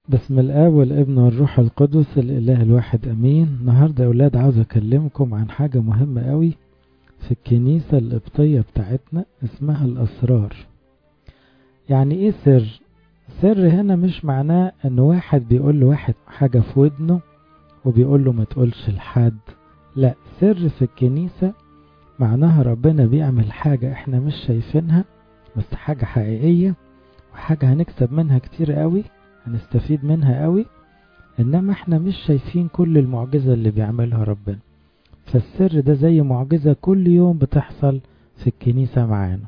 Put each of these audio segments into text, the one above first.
بسم الآب والابن والروح القدس الإله الواحد أمين النهاردة يا أولاد عاوز أكلمكم عن حاجة مهمة قوي في الكنيسة القبطية بتاعتنا اسمها الأسرار يعني إيه سر؟ سر هنا مش معناه إن واحد بيقول لواحد حاجة في ودنه وبيقول له ما تقولش لحد لا سر في الكنيسة معناها ربنا بيعمل حاجة احنا مش شايفينها بس حاجة حقيقية وحاجة هنكسب منها كتير قوي هنستفيد منها قوي انما احنا مش شايفين كل المعجزة اللي بيعملها ربنا فالسر ده زي معجزة كل يوم بتحصل في الكنيسة معانا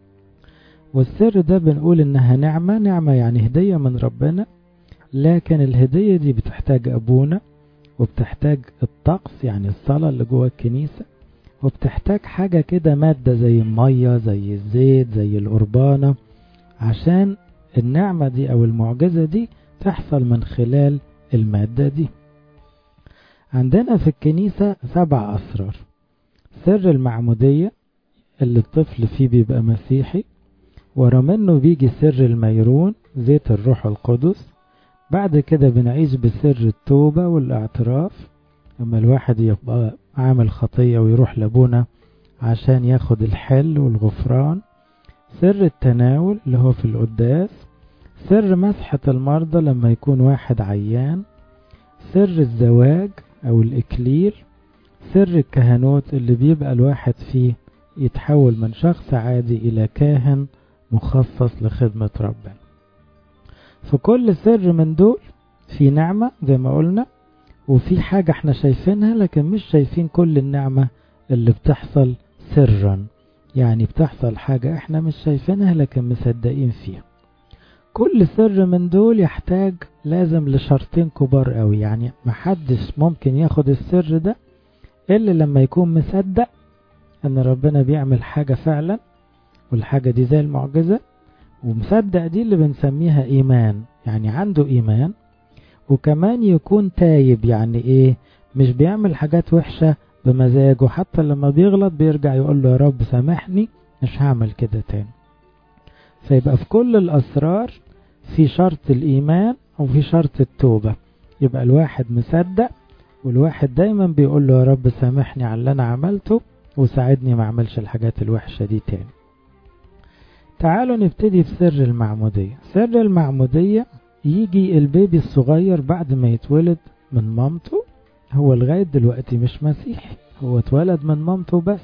والسر ده بنقول انها نعمة نعمة يعني هدية من ربنا لكن الهدية دي بتحتاج ابونا وبتحتاج الطقس يعني الصلاة اللي جوه الكنيسة وبتحتاج حاجة كده مادة زي المية زي الزيت زي القربانة عشان النعمة دي أو المعجزة دي تحصل من خلال المادة دي عندنا في الكنيسة سبع أسرار سر المعمودية اللي الطفل فيه بيبقى مسيحي ورا منه بيجي سر الميرون زيت الروح القدس بعد كده بنعيش بسر التوبة والاعتراف لما الواحد يبقى عامل خطية ويروح لابونا عشان ياخد الحل والغفران سر التناول اللي هو في القداس سر مسحة المرضى لما يكون واحد عيان سر الزواج أو الإكليل سر الكهنوت اللي بيبقى الواحد فيه يتحول من شخص عادي إلى كاهن مخصص لخدمة ربنا في كل سر من دول في نعمة زي ما قلنا وفي حاجة احنا شايفينها لكن مش شايفين كل النعمة اللي بتحصل سرا يعني بتحصل حاجة احنا مش شايفينها لكن مصدقين فيها كل سر من دول يحتاج لازم لشرطين كبار قوي يعني محدش ممكن ياخد السر ده الا لما يكون مصدق ان ربنا بيعمل حاجة فعلا والحاجة دي زي المعجزة ومصدق دي اللي بنسميها ايمان يعني عنده ايمان وكمان يكون تايب يعني ايه مش بيعمل حاجات وحشة بمزاجه حتى لما بيغلط بيرجع يقول له يا رب سامحني مش هعمل كده تاني فيبقى في كل الأسرار في شرط الإيمان وفي شرط التوبة يبقى الواحد مصدق والواحد دايما بيقول له يا رب سامحني على اللي أنا عملته وساعدني ما أعملش الحاجات الوحشة دي تاني تعالوا نبتدي بسر المعمودية سر المعمودية يجي البيبي الصغير بعد ما يتولد من مامته هو لغاية دلوقتي مش مسيحي هو اتولد من مامته بس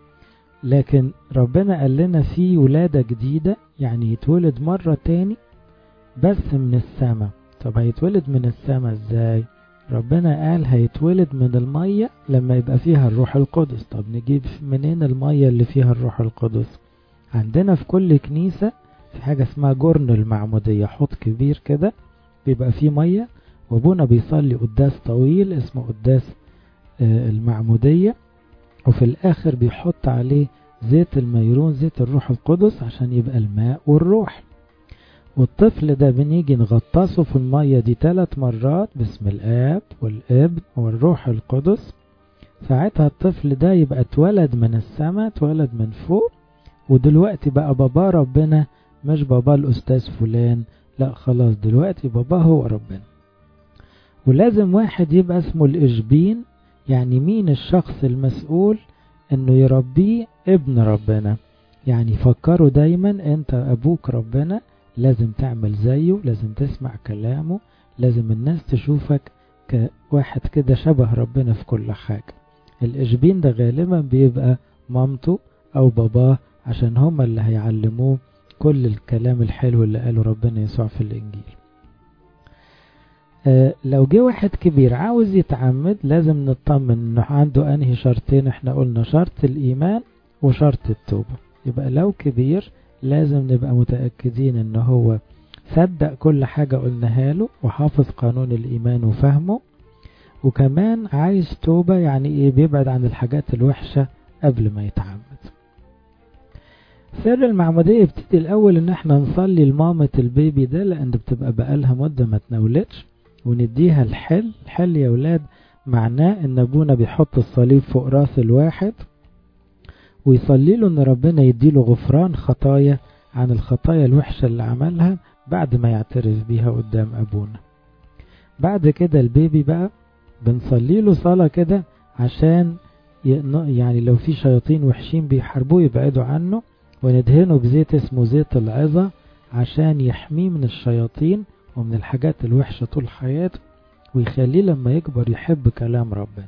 لكن ربنا قال لنا في ولادة جديدة يعني يتولد مرة تاني بس من السماء طب هيتولد من السماء ازاي ربنا قال هيتولد من المية لما يبقى فيها الروح القدس طب نجيب منين المية اللي فيها الروح القدس عندنا في كل كنيسة في حاجة اسمها جرن المعمودية حوض كبير كده بيبقى فيه مية وابونا بيصلي قداس طويل اسمه قداس المعمودية وفي الاخر بيحط عليه زيت الميرون زيت الروح القدس عشان يبقى الماء والروح والطفل ده بنيجي نغطسه في المية دي ثلاث مرات باسم الاب والابن والروح القدس ساعتها الطفل ده يبقى اتولد من السماء اتولد من فوق ودلوقتي بقى بابا ربنا مش بابا الأستاذ فلان لا خلاص دلوقتي بابا هو ربنا ولازم واحد يبقى اسمه الإشبين يعني مين الشخص المسؤول انه يربيه ابن ربنا يعني فكروا دايما انت ابوك ربنا لازم تعمل زيه لازم تسمع كلامه لازم الناس تشوفك كواحد كده شبه ربنا في كل حاجة الإشبين ده غالبا بيبقى مامته أو باباه عشان هما اللي هيعلموه كل الكلام الحلو اللي قاله ربنا يسوع في الإنجيل أه لو جه واحد كبير عاوز يتعمد لازم نطمن انه عنده انهي شرطين احنا قلنا شرط الايمان وشرط التوبة يبقى لو كبير لازم نبقى متأكدين ان هو صدق كل حاجة قلناها له وحافظ قانون الايمان وفهمه وكمان عايز توبة يعني ايه بيبعد عن الحاجات الوحشة قبل ما يتعمد سر المعمودية يبتدي الأول إن احنا نصلي لمامة البيبي ده لأن بتبقى بقالها مدة ما تناولتش ونديها الحل الحل يا ولاد معناه إن أبونا بيحط الصليب فوق راس الواحد ويصلي له إن ربنا يديله غفران خطايا عن الخطايا الوحشة اللي عملها بعد ما يعترف بيها قدام أبونا بعد كده البيبي بقى بنصلي له صلاة كده عشان يعني لو في شياطين وحشين بيحاربوه يبعدوا عنه وندهنه بزيت اسمه زيت العظة عشان يحميه من الشياطين ومن الحاجات الوحشة طول حياته ويخليه لما يكبر يحب كلام ربنا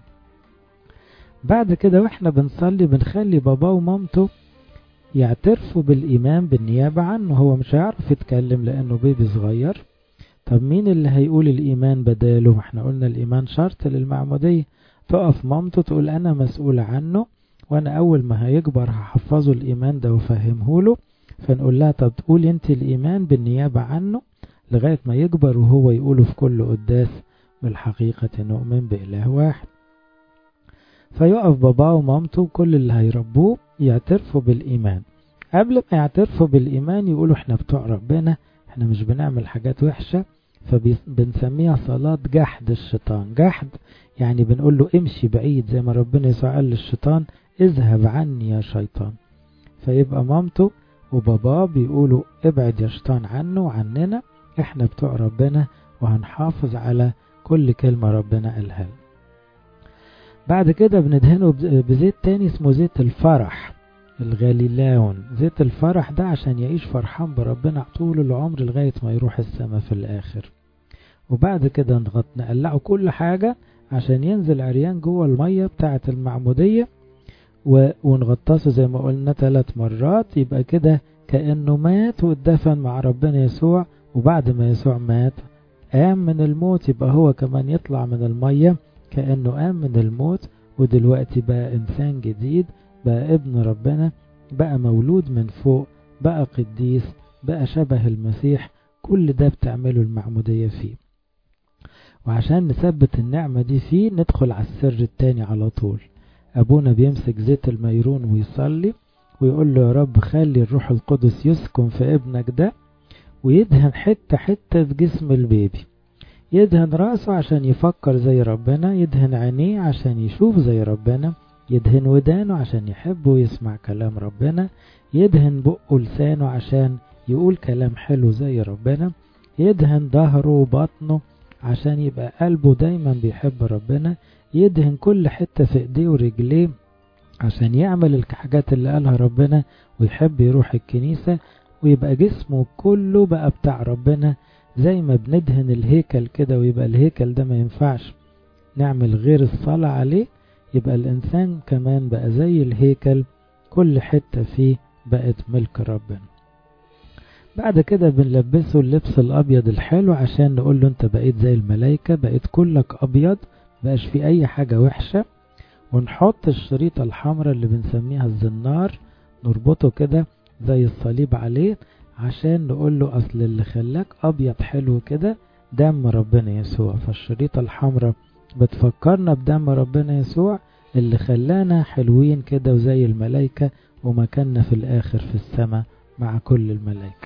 بعد كده واحنا بنصلي بنخلي باباه ومامته يعترفوا بالإيمان بالنيابة عنه هو مش هيعرف يتكلم لأنه بيبي صغير طب مين اللي هيقول الإيمان بداله احنا قلنا الإيمان شرط للمعمودية تقف مامته تقول أنا مسؤول عنه وأنا أول ما هيكبر هحفظه الإيمان ده وفهمه له فنقول لها طب تقول انت الإيمان بالنيابة عنه لغاية ما يكبر وهو يقوله في كل قداس بالحقيقة نؤمن بإله واحد فيقف باباه ومامته وكل اللي هيربوه يعترفوا بالإيمان قبل ما يعترفوا بالإيمان يقولوا احنا بتوع ربنا احنا مش بنعمل حاجات وحشة فبنسميها صلاة جحد الشيطان جحد يعني بنقول له امشي بعيد زي ما ربنا يسوع قال للشيطان اذهب عني يا شيطان فيبقى مامته وباباه بيقولوا ابعد يا شيطان عنه وعننا احنا بتوع ربنا وهنحافظ على كل كلمة ربنا قالها بعد كده بندهنه بزيت تاني اسمه زيت الفرح الغاليلاون زيت الفرح ده عشان يعيش فرحان بربنا طول العمر لغاية ما يروح السما في الآخر وبعد كده نغط نقلعه كل حاجة عشان ينزل عريان جوه المية بتاعة المعمودية و... ونغطسه زي ما قلنا ثلاث مرات يبقى كده كأنه مات واتدفن مع ربنا يسوع وبعد ما يسوع مات قام من الموت يبقى هو كمان يطلع من المية كأنه قام من الموت ودلوقتي بقى إنسان جديد بقى ابن ربنا بقى مولود من فوق بقى قديس بقى شبه المسيح كل ده بتعمله المعمودية فيه وعشان نثبت النعمة دي فيه ندخل على السر التاني على طول أبونا بيمسك زيت الميرون ويصلي ويقول له يا رب خلي الروح القدس يسكن في ابنك ده ويدهن حتة حتة في جسم البيبي يدهن رأسه عشان يفكر زي ربنا يدهن عينيه عشان يشوف زي ربنا يدهن ودانه عشان يحب ويسمع كلام ربنا يدهن بقه لسانه عشان يقول كلام حلو زي ربنا يدهن ظهره وبطنه عشان يبقى قلبه دايما بيحب ربنا يدهن كل حتة في ايديه ورجليه عشان يعمل الحاجات اللي قالها ربنا ويحب يروح الكنيسة ويبقى جسمه كله بقى بتاع ربنا زي ما بندهن الهيكل كده ويبقى الهيكل ده ما ينفعش نعمل غير الصلاة عليه يبقى الإنسان كمان بقى زي الهيكل كل حتة فيه بقت ملك ربنا بعد كده بنلبسه اللبس الأبيض الحلو عشان نقول له أنت بقيت زي الملايكة بقيت كلك أبيض بقاش في أي حاجة وحشة ونحط الشريطة الحمراء اللي بنسميها الزنار نربطه كده زي الصليب عليه عشان نقول له أصل اللي خلاك أبيض حلو كده دم ربنا يسوع فالشريطة الحمراء بتفكرنا بدم ربنا يسوع اللي خلانا حلوين كده وزي الملايكة ومكاننا في الآخر في السماء مع كل الملايكة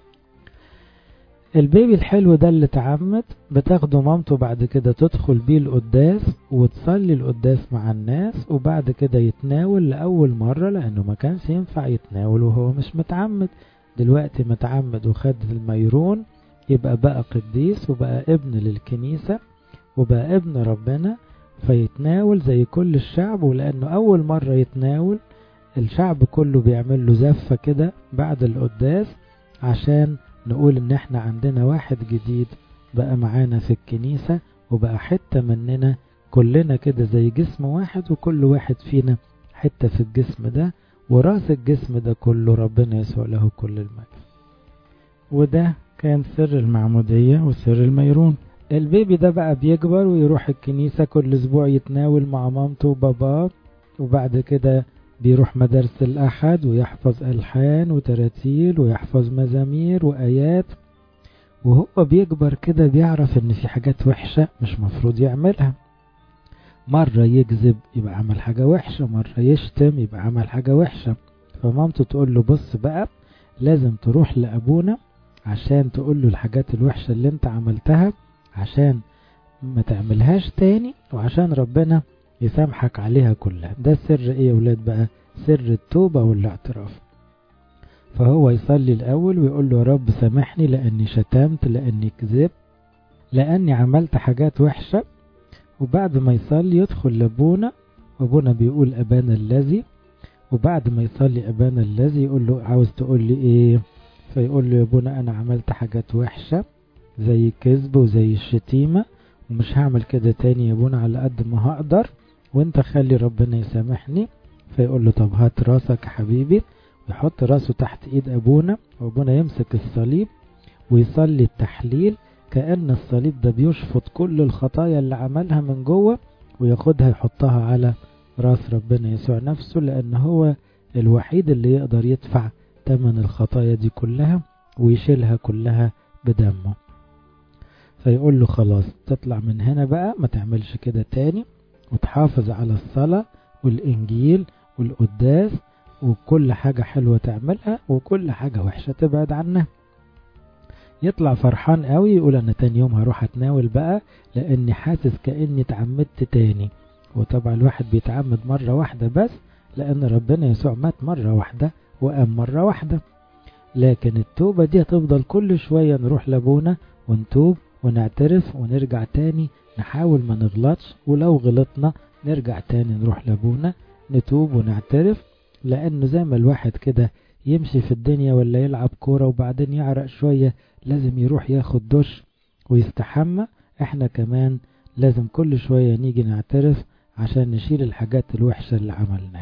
البيبي الحلو ده اللي اتعمد بتاخده مامته بعد كده تدخل بيه القداس وتصلي القداس مع الناس وبعد كده يتناول لأول مرة لأنه ما كانش ينفع يتناول وهو مش متعمد دلوقتي متعمد وخد الميرون يبقى بقى قديس وبقى ابن للكنيسة وبقى ابن ربنا فيتناول زي كل الشعب ولأنه أول مرة يتناول الشعب كله بيعمل له زفة كده بعد القداس عشان نقول ان احنا عندنا واحد جديد بقى معانا في الكنيسة وبقى حتة مننا كلنا كده زي جسم واحد وكل واحد فينا حتة في الجسم ده وراس الجسم ده كله ربنا يسوع له كل المجد وده كان سر المعمودية وسر الميرون البيبي ده بقى بيكبر ويروح الكنيسة كل اسبوع يتناول مع مامته وباباه وبعد كده بيروح مدارس الأحد ويحفظ ألحان وتراتيل ويحفظ مزامير وآيات وهو بيكبر كده بيعرف إن في حاجات وحشة مش مفروض يعملها مرة يكذب يبقى عمل حاجة وحشة مرة يشتم يبقى عمل حاجة وحشة فمامته تقول له بص بقى لازم تروح لأبونا عشان تقول له الحاجات الوحشة اللي انت عملتها عشان ما تعملهاش تاني وعشان ربنا يسامحك عليها كلها ده سر ايه يا ولاد بقى سر التوبة والاعتراف فهو يصلي الأول ويقول له يا رب سامحني لأني شتمت لأني كذبت لأني عملت حاجات وحشة وبعد ما يصلي يدخل لأبونا وأبونا بيقول أبانا الذي وبعد ما يصلي أبانا الذي يقول له عاوز تقول لي إيه فيقول له يا أبونا أنا عملت حاجات وحشة زي الكذب وزي الشتيمة ومش هعمل كده تاني يا أبونا على قد ما هقدر وانت خلي ربنا يسامحني فيقول له طب هات راسك يا حبيبي ويحط راسه تحت ايد ابونا وابونا يمسك الصليب ويصلي التحليل كأن الصليب ده بيشفط كل الخطايا اللي عملها من جوه وياخدها يحطها على راس ربنا يسوع نفسه لأن هو الوحيد اللي يقدر يدفع تمن الخطايا دي كلها ويشيلها كلها بدمه فيقول له خلاص تطلع من هنا بقى ما تعملش كده تاني وتحافظ على الصلاة والإنجيل والقداس وكل حاجة حلوة تعملها وكل حاجة وحشة تبعد عنها يطلع فرحان قوي يقول أنا تاني يوم هروح أتناول بقى لأني حاسس كأني اتعمدت تاني وطبعا الواحد بيتعمد مرة واحدة بس لأن ربنا يسوع مات مرة واحدة وقام مرة واحدة لكن التوبة دي هتفضل كل شوية نروح لابونا ونتوب ونعترف ونرجع تاني نحاول ما نغلطش ولو غلطنا نرجع تاني نروح لابونا نتوب ونعترف لأنه زي ما الواحد كده يمشي في الدنيا ولا يلعب كورة وبعدين يعرق شوية لازم يروح ياخد دش ويستحمى احنا كمان لازم كل شوية نيجي نعترف عشان نشيل الحاجات الوحشة اللي عملناها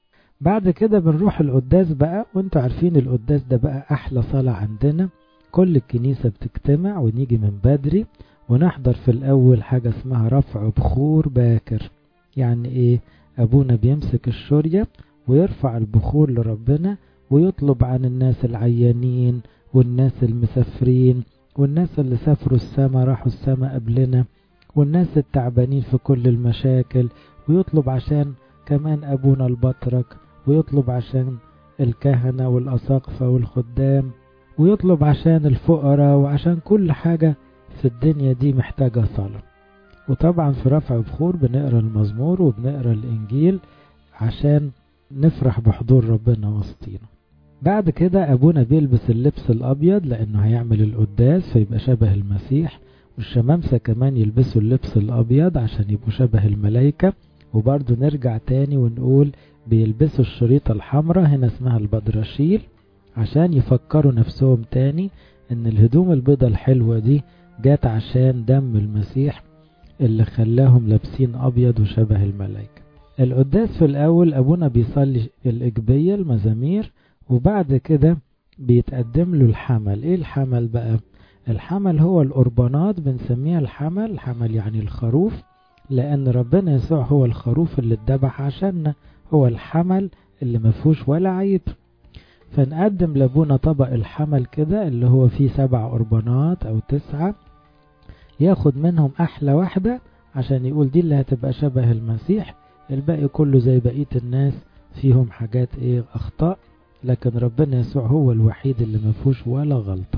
بعد كده بنروح القداس بقى وانتوا عارفين القداس ده بقى احلى صلاة عندنا كل الكنيسة بتجتمع ونيجي من بدري ونحضر في الاول حاجة اسمها رفع بخور باكر يعني ايه ابونا بيمسك الشورية ويرفع البخور لربنا ويطلب عن الناس العيانين والناس المسافرين والناس اللي سافروا السما راحوا السما قبلنا والناس التعبانين في كل المشاكل ويطلب عشان كمان أبونا البطرك ويطلب عشان الكهنة والأساقفة والخدام ويطلب عشان الفقراء وعشان كل حاجة في الدنيا دي محتاجة صلاة وطبعا في رفع بخور بنقرا المزمور وبنقرا الإنجيل عشان نفرح بحضور ربنا وسطينا بعد كده أبونا بيلبس اللبس الأبيض لأنه هيعمل القداس فيبقى شبه المسيح والشمامسة كمان يلبسوا اللبس الأبيض عشان يبقوا شبه الملايكة وبرضه نرجع تاني ونقول بيلبسوا الشريطة الحمراء هنا اسمها البدرشيل عشان يفكروا نفسهم تاني ان الهدوم البيضة الحلوة دي جات عشان دم المسيح اللي خلاهم لابسين أبيض وشبه الملايكة القداس في الأول أبونا بيصلي الإجبية المزامير وبعد كده بيتقدم له الحمل إيه الحمل بقى الحمل هو القربانات بنسميها الحمل الحمل يعني الخروف لأن ربنا يسوع هو الخروف اللي اتذبح عشاننا هو الحمل اللي مفهوش ولا عيب فنقدم لابونا طبق الحمل كده اللي هو فيه سبع قربانات أو تسعة ياخد منهم أحلى واحدة عشان يقول دي اللي هتبقى شبه المسيح الباقي كله زي بقية الناس فيهم حاجات ايه أخطاء لكن ربنا يسوع هو الوحيد اللي مفهوش ولا غلطة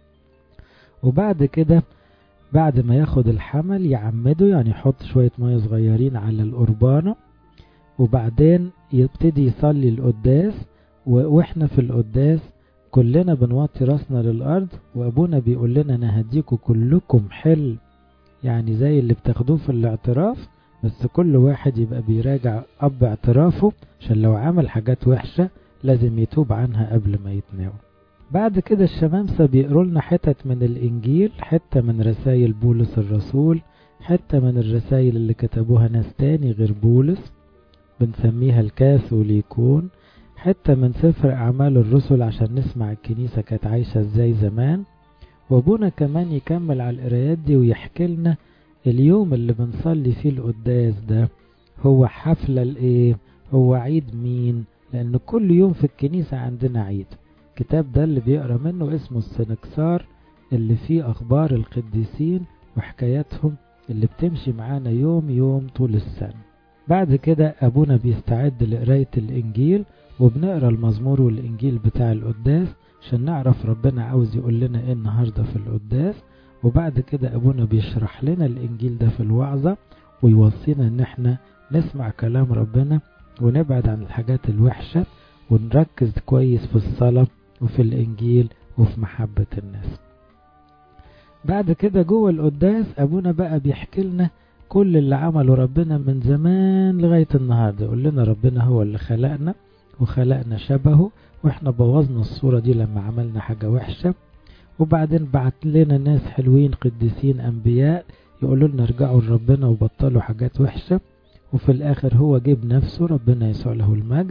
وبعد كده بعد ما ياخد الحمل يعمده يعني يحط شوية مية صغيرين على القربانة وبعدين يبتدي يصلي القداس واحنا في القداس كلنا بنوطي راسنا للأرض وأبونا بيقول لنا أنا هديكوا كلكم حل يعني زي اللي بتاخدوه في الاعتراف بس كل واحد يبقى بيراجع أب اعترافه عشان لو عمل حاجات وحشة لازم يتوب عنها قبل ما يتناول بعد كده الشمامسة بيقروا لنا حتت من الإنجيل حتة من رسائل بولس الرسول حتة من الرسائل اللي كتبوها ناس تاني غير بولس بنسميها الكاثوليكون حتة من سفر أعمال الرسل عشان نسمع الكنيسة كانت عايشة ازاي زمان وابونا كمان يكمل على القرايات دي ويحكي لنا اليوم اللي بنصلي فيه القداس ده هو حفلة الايه هو عيد مين لان كل يوم في الكنيسة عندنا عيد الكتاب ده اللي بيقرا منه اسمه السنكسار اللي فيه اخبار القديسين وحكاياتهم اللي بتمشي معانا يوم يوم طول السنة بعد كده ابونا بيستعد لقراية الانجيل وبنقرا المزمور والانجيل بتاع القداس عشان نعرف ربنا عاوز يقول لنا ايه النهارده في القداس وبعد كده ابونا بيشرح لنا الانجيل ده في الوعظة ويوصينا ان احنا نسمع كلام ربنا ونبعد عن الحاجات الوحشة ونركز كويس في الصلاة وفي الانجيل وفي محبة الناس بعد كده جوه القداس ابونا بقى بيحكي لنا كل اللي عمله ربنا من زمان لغاية النهاردة يقول لنا ربنا هو اللي خلقنا وخلقنا شبهه واحنا بوظنا الصورة دي لما عملنا حاجة وحشة وبعدين بعت لنا ناس حلوين قديسين انبياء يقولوا لنا ارجعوا لربنا وبطلوا حاجات وحشة وفي الاخر هو جيب نفسه ربنا يسوع له المجد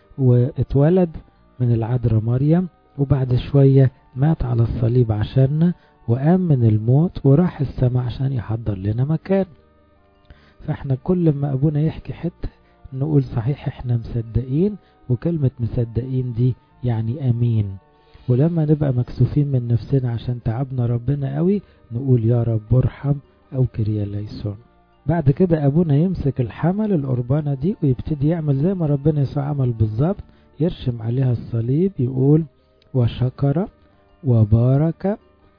واتولد من العذراء مريم وبعد شوية مات على الصليب عشاننا وقام من الموت وراح السماء عشان يحضر لنا مكان فاحنا كل ما ابونا يحكي حتة نقول صحيح احنا مصدقين وكلمة مصدقين دي يعني امين ولما نبقى مكسوفين من نفسنا عشان تعبنا ربنا قوي نقول يا رب ارحم او كريا ليسون بعد كده ابونا يمسك الحمل القربانة دي ويبتدي يعمل زي ما ربنا يسوع عمل بالظبط يرشم عليها الصليب يقول وشكر وبارك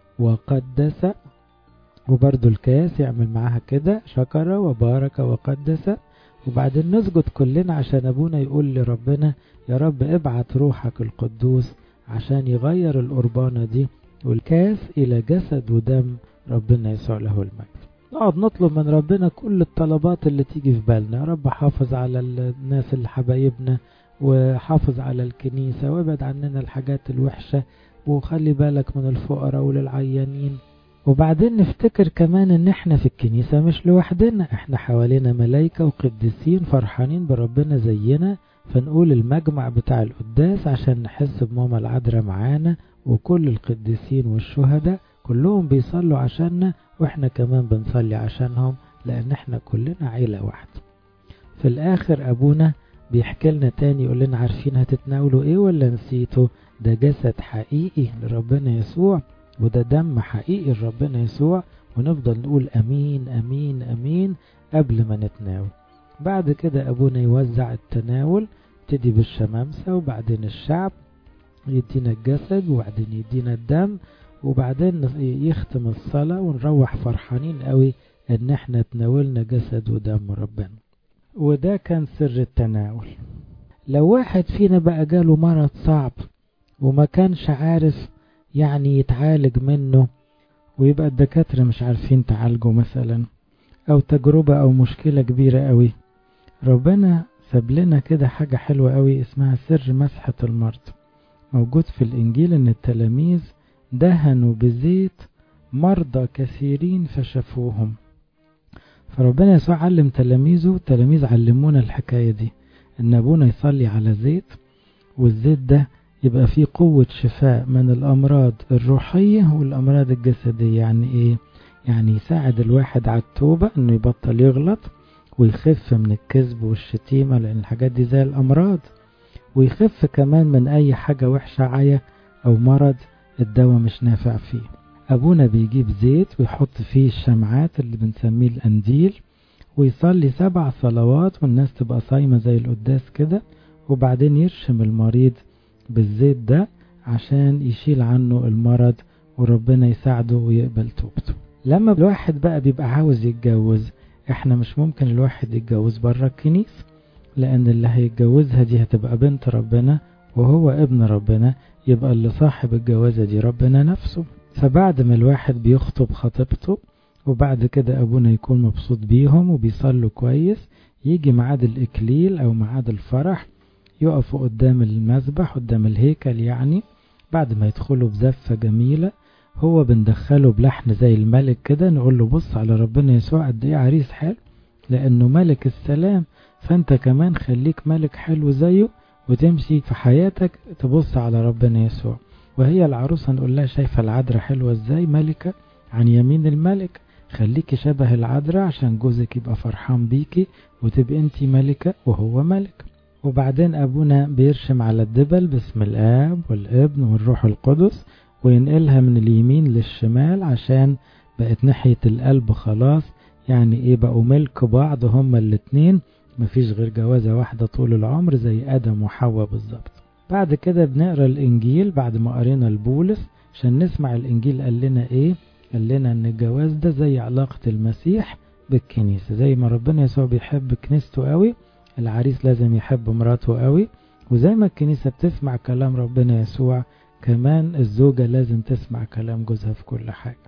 وقدس وبرضو الكاس يعمل معاها كده شكر وبارك وقدس وبعدين نسجد كلنا عشان ابونا يقول لربنا يا رب ابعت روحك القدوس عشان يغير القربانة دي والكاس الى جسد ودم ربنا يسوع له المجد نقعد نطلب من ربنا كل الطلبات اللي تيجي في بالنا يا رب حافظ على الناس اللي حبايبنا وحافظ على الكنيسة وابعد عننا الحاجات الوحشة وخلي بالك من الفقراء وللعيانين وبعدين نفتكر كمان ان احنا في الكنيسة مش لوحدنا احنا حوالينا ملايكة وقديسين فرحانين بربنا زينا فنقول المجمع بتاع القداس عشان نحس بماما العذراء معانا وكل القديسين والشهداء كلهم بيصلوا عشاننا واحنا كمان بنصلي عشانهم لان احنا كلنا عيلة واحدة في الاخر ابونا بيحكي لنا تاني يقول لنا عارفين هتتناولوا ايه ولا نسيتوا ده جسد حقيقي لربنا يسوع وده دم حقيقي لربنا يسوع ونفضل نقول امين امين امين قبل ما نتناول بعد كده ابونا يوزع التناول يبتدي بالشمامسة وبعدين الشعب يدينا الجسد وبعدين يدينا الدم وبعدين يختم الصلاة ونروح فرحانين قوي ان احنا تناولنا جسد ودم ربنا وده كان سر التناول لو واحد فينا بقى جاله مرض صعب وما كانش عارف يعني يتعالج منه ويبقى الدكاترة مش عارفين تعالجه مثلا او تجربة او مشكلة كبيرة قوي ربنا ساب لنا كده حاجة حلوة قوي اسمها سر مسحة المرض موجود في الانجيل ان التلاميذ دهنوا بزيت مرضى كثيرين فشفوهم فربنا يسوع علم تلاميذه التلاميذ علمونا الحكاية دي ان ابونا يصلي على زيت والزيت ده يبقى فيه قوة شفاء من الأمراض الروحية والأمراض الجسدية يعني إيه؟ يعني يساعد الواحد على التوبة إنه يبطل يغلط ويخف من الكذب والشتيمة لأن الحاجات دي زي الأمراض ويخف كمان من أي حاجة وحشة عيا أو مرض الدواء مش نافع فيه أبونا بيجيب زيت ويحط فيه الشمعات اللي بنسميه الأنديل ويصلي سبع صلوات والناس تبقى صايمة زي القداس كده وبعدين يرشم المريض بالزيت ده عشان يشيل عنه المرض وربنا يساعده ويقبل توبته لما الواحد بقى بيبقى عاوز يتجوز احنا مش ممكن الواحد يتجوز بره الكنيسة لان اللي هيتجوزها دي هتبقى بنت ربنا وهو ابن ربنا يبقى اللي صاحب الجوازة دي ربنا نفسه فبعد ما الواحد بيخطب خطيبته وبعد كده ابونا يكون مبسوط بيهم وبيصلوا كويس يجي ميعاد الاكليل او ميعاد الفرح يقفوا قدام المذبح قدام الهيكل يعني بعد ما يدخلوا بزفة جميلة هو بندخله بلحن زي الملك كده نقول له بص على ربنا يسوع قد ايه عريس حلو لانه ملك السلام فانت كمان خليك ملك حلو زيه وتمشي في حياتك تبص على ربنا يسوع وهي العروسة نقول لها شايفة العذراء حلوة ازاي ملكة عن يمين الملك خليكي شبه العذراء عشان جوزك يبقى فرحان بيكي وتبقى انتي ملكة وهو ملك وبعدين أبونا بيرشم على الدبل باسم الآب والابن والروح القدس وينقلها من اليمين للشمال عشان بقت ناحية القلب خلاص يعني ايه بقوا ملك بعض هما الاتنين مفيش غير جوازة واحدة طول العمر زي آدم وحواء بالظبط بعد كده بنقرا الإنجيل بعد ما قرينا البولس عشان نسمع الإنجيل قال لنا ايه قال لنا ان الجواز ده زي علاقة المسيح بالكنيسة زي ما ربنا يسوع بيحب كنيسته قوي العريس لازم يحب مراته قوي وزي ما الكنيسة بتسمع كلام ربنا يسوع كمان الزوجة لازم تسمع كلام جوزها في كل حاجة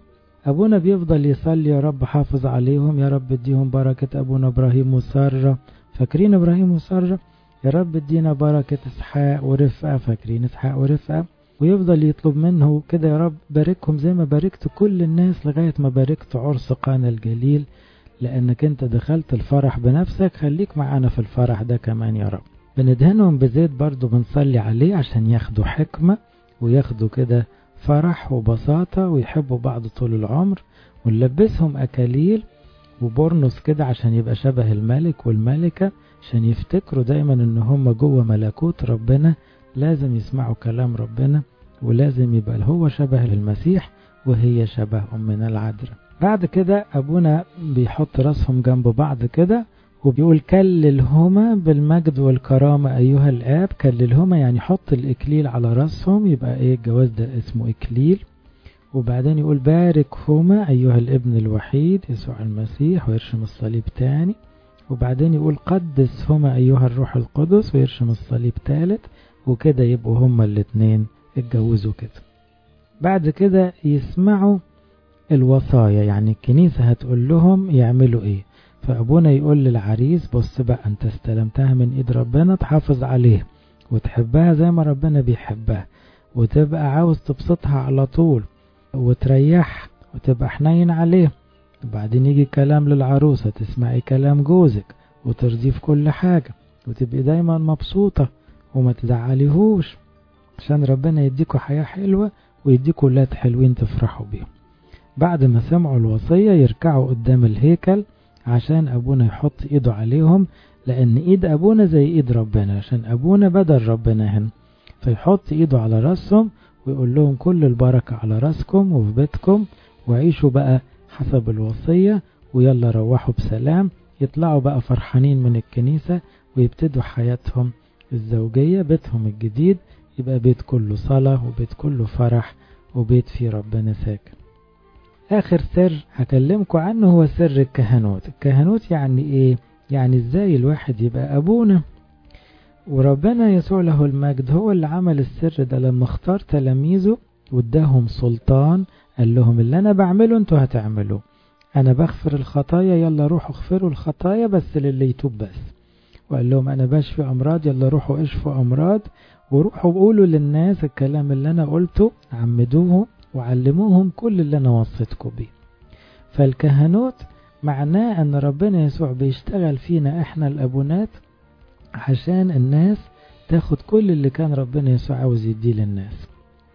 أبونا بيفضل يصلي يا رب حافظ عليهم يا رب اديهم بركة أبونا إبراهيم وسارة فاكرين إبراهيم وسارة يا رب ادينا بركة إسحاق ورفقة فاكرين إسحاق ورفقة ويفضل يطلب منه كده يا رب باركهم زي ما باركت كل الناس لغاية ما باركت عرس قانا الجليل لأنك أنت دخلت الفرح بنفسك خليك معانا في الفرح ده كمان يا رب بندهنهم بزيت برضو بنصلي عليه عشان ياخدوا حكمة وياخدوا كده فرح وبساطة ويحبوا بعض طول العمر ونلبسهم أكاليل وبورنوس كده عشان يبقى شبه الملك والملكة عشان يفتكروا دايما ان هم جوه ملكوت ربنا لازم يسمعوا كلام ربنا ولازم يبقى هو شبه المسيح وهي شبه أمنا العذراء بعد كده أبونا بيحط راسهم جنب بعض كده وبيقول كللهما بالمجد والكرامة أيها الآب كللهما يعني حط الإكليل على راسهم يبقى إيه الجواز ده اسمه إكليل وبعدين يقول باركهما أيها الابن الوحيد يسوع المسيح ويرشم الصليب تاني وبعدين يقول قدسهما أيها الروح القدس ويرشم الصليب تالت وكده يبقوا هما الاتنين اتجوزوا كده بعد كده يسمعوا الوصايا يعني الكنيسة هتقول لهم يعملوا ايه فأبونا يقول للعريس بص بقى انت استلمتها من ايد ربنا تحافظ عليها وتحبها زي ما ربنا بيحبها وتبقى عاوز تبسطها على طول وتريح وتبقى حنين عليه وبعدين يجي كلام للعروسة تسمعي كلام جوزك وترضيه في كل حاجة وتبقي دايما مبسوطة وما تزعليهوش عشان ربنا يديكوا حياة حلوة ويديكوا ولاد حلوين تفرحوا بيهم بعد ما سمعوا الوصية يركعوا قدام الهيكل عشان أبونا يحط إيده عليهم لأن إيد أبونا زي إيد ربنا عشان أبونا بدل ربنا هنا فيحط إيده على راسهم ويقول لهم كل البركة على راسكم وفي بيتكم وعيشوا بقى حسب الوصية ويلا روحوا بسلام يطلعوا بقى فرحانين من الكنيسة ويبتدوا حياتهم الزوجية بيتهم الجديد يبقى بيت كله صلاة وبيت كله فرح وبيت فيه ربنا ساكن آخر سر هكلمكم عنه هو سر الكهنوت الكهنوت يعني إيه؟ يعني إزاي الواحد يبقى أبونا وربنا يسوع له المجد هو اللي عمل السر ده لما اختار تلاميذه واداهم سلطان قال لهم اللي أنا بعمله انتوا هتعملوه أنا بغفر الخطايا يلا روحوا اغفروا الخطايا بس للي يتوب بس وقال لهم أنا بشفي أمراض يلا روحوا اشفوا أمراض وروحوا قولوا للناس الكلام اللي أنا قلته عمدوهم وعلموهم كل اللي أنا وصيتكم بيه فالكهنوت معناه أن ربنا يسوع بيشتغل فينا إحنا الأبونات عشان الناس تاخد كل اللي كان ربنا يسوع عاوز يديه للناس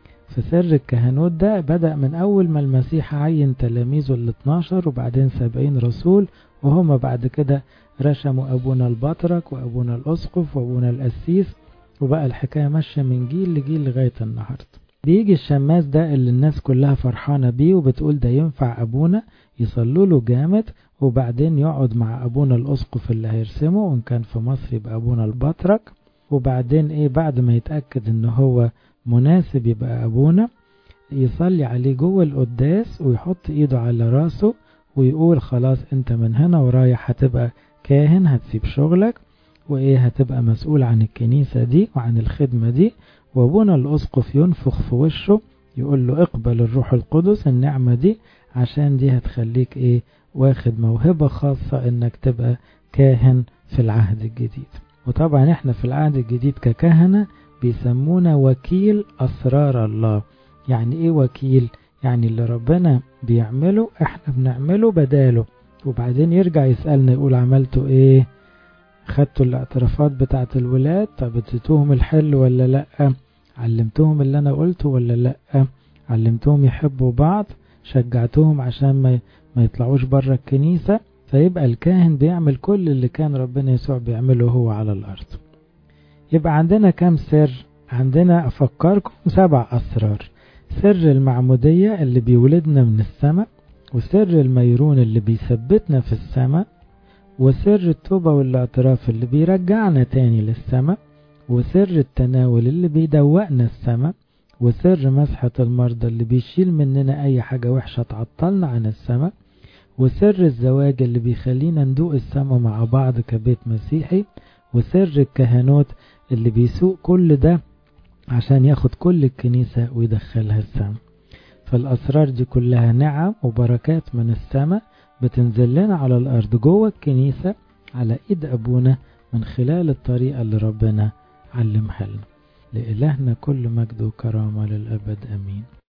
فسر الكهنوت ده بدأ من أول ما المسيح عين تلاميذه ال 12 وبعدين 70 رسول وهم بعد كده رشموا أبونا البطرك وأبونا الأسقف وأبونا القسيس وبقى الحكاية ماشية من جيل لجيل لغاية النهاردة بيجي الشماس ده اللي الناس كلها فرحانة بيه وبتقول ده ينفع أبونا يصلوا له جامد وبعدين يقعد مع أبونا الأسقف اللي هيرسمه وإن كان في مصر يبقى أبونا البطرك وبعدين إيه بعد ما يتأكد إن هو مناسب يبقى أبونا يصلي عليه جوه القداس ويحط إيده على راسه ويقول خلاص أنت من هنا ورايح هتبقى كاهن هتسيب شغلك وإيه هتبقى مسؤول عن الكنيسة دي وعن الخدمة دي وابونا الأسقف ينفخ في وشه يقول له اقبل الروح القدس النعمة دي عشان دي هتخليك ايه واخد موهبة خاصة انك تبقى كاهن في العهد الجديد وطبعا احنا في العهد الجديد ككهنة بيسمونا وكيل أسرار الله يعني ايه وكيل يعني اللي ربنا بيعمله احنا بنعمله بداله وبعدين يرجع يسألنا يقول عملتوا ايه خدتوا الاعترافات بتاعت الولاد طب اديتوهم الحل ولا لأ علمتوهم اللي انا قلته ولا لأ علمتوهم يحبوا بعض شجعتوهم عشان ما ما يطلعوش بره الكنيسة فيبقى الكاهن بيعمل كل اللي كان ربنا يسوع بيعمله هو على الأرض يبقى عندنا كام سر عندنا أفكركم سبع أسرار سر المعمودية اللي بيولدنا من السماء وسر الميرون اللي بيثبتنا في السماء وسر التوبة والاعتراف اللي بيرجعنا تاني للسماء وسر التناول اللي بيدوقنا السماء وسر مسحة المرضى اللي بيشيل مننا أي حاجة وحشة تعطلنا عن السماء وسر الزواج اللي بيخلينا ندوق السماء مع بعض كبيت مسيحي وسر الكهنوت اللي بيسوق كل ده عشان ياخد كل الكنيسة ويدخلها السماء فالأسرار دي كلها نعم وبركات من السماء بتنزل لنا على الأرض جوه الكنيسة على إيد أبونا من خلال الطريقة اللي ربنا علمها لنا لإلهنا كل مجد وكرامة للأبد أمين